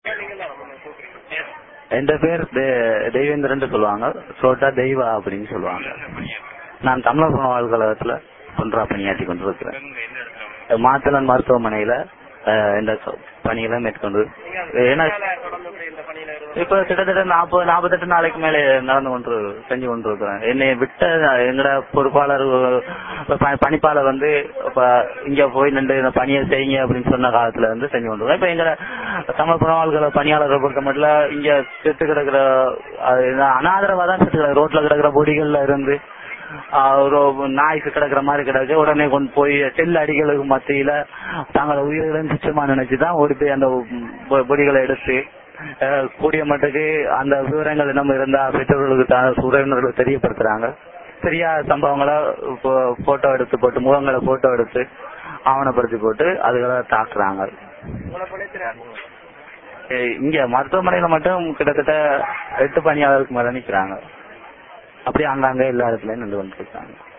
என் பேர் தெ- தெய்வேந்திரன் சொல்லுவாங்க சோட்டா தெய்வா அப்படின்னு சொல்லுவாங்க நான் தமிழர் உணவாளர் கழகத்துல ஒன்றா பணியாற்றி கொண்டிருக்கிறேன் மாத்தளன் மருத்துவமனையில அஹ், இந்த சொ- பணிகளை மேற்கொண்டு ஏன்னா இப்ப கிட்டத்தட்ட நாற்பது நாற்பத்தெட்டு நாளைக்கு மேலே நடந்து கொண்டு செஞ்சு கொண்டு இருக்கிறேன் என்னை விட்ட எங்கட பொறுப்பாளர் இப்ப ப- பணிப்பாளர் வந்து இப்ப இங்க போய் நின்று இந்த பணியை செய்யுங்க அப்படின்னு சொன்ன காலத்துல இருந்து செஞ்சு கொண்டு இருக்கேன். இப்ப எங்க தமிழ் புறவாள்களை பணியாளரை பொறுத்த மட்டும் இங்க செத்து கிடக்குற அது என்ன, அனாதரவா தான் செத்து கிடக்கு ரோட்ல கிடக்குற பொடிகள்ல இருந்து ஆஹ், ஒரு நாய்க்கு கிடக்குற மாதிரி கிடக்கு உடனே கொண்டு போய் செல் அடிகளுக்கு மத்தியில தங்களோட உயிர்களும் துச்சமா நினைச்சுதான் ஓடி போய் அந்த பொ- பொடிகளை எடுத்து அஹ், கூடிய மட்டுக்கு அந்த விவரங்கள் நம்ம இருந்தா பெற்றோர்களுக்கு த- உறவினர்களுக்கு தெரியப்படுத்துறாங்க தெரியாத சம்பவங்களை போட்டோ எடுத்து போட்டு முகங்களை போட்டோ எடுத்து ஆவணப்படுத்தி போட்டு அதுகளை தாக்குறாங்க ஏய், இங்க மருத்துவமனையில மட்டும் கிட்டத்தட்ட எட்டு பணியாளருக்கு மேல நிக்கிறாங்க அப்படியே அங்கங்க எல்லா இடத்துலயும் நின்று கொண்டிருக்காங்க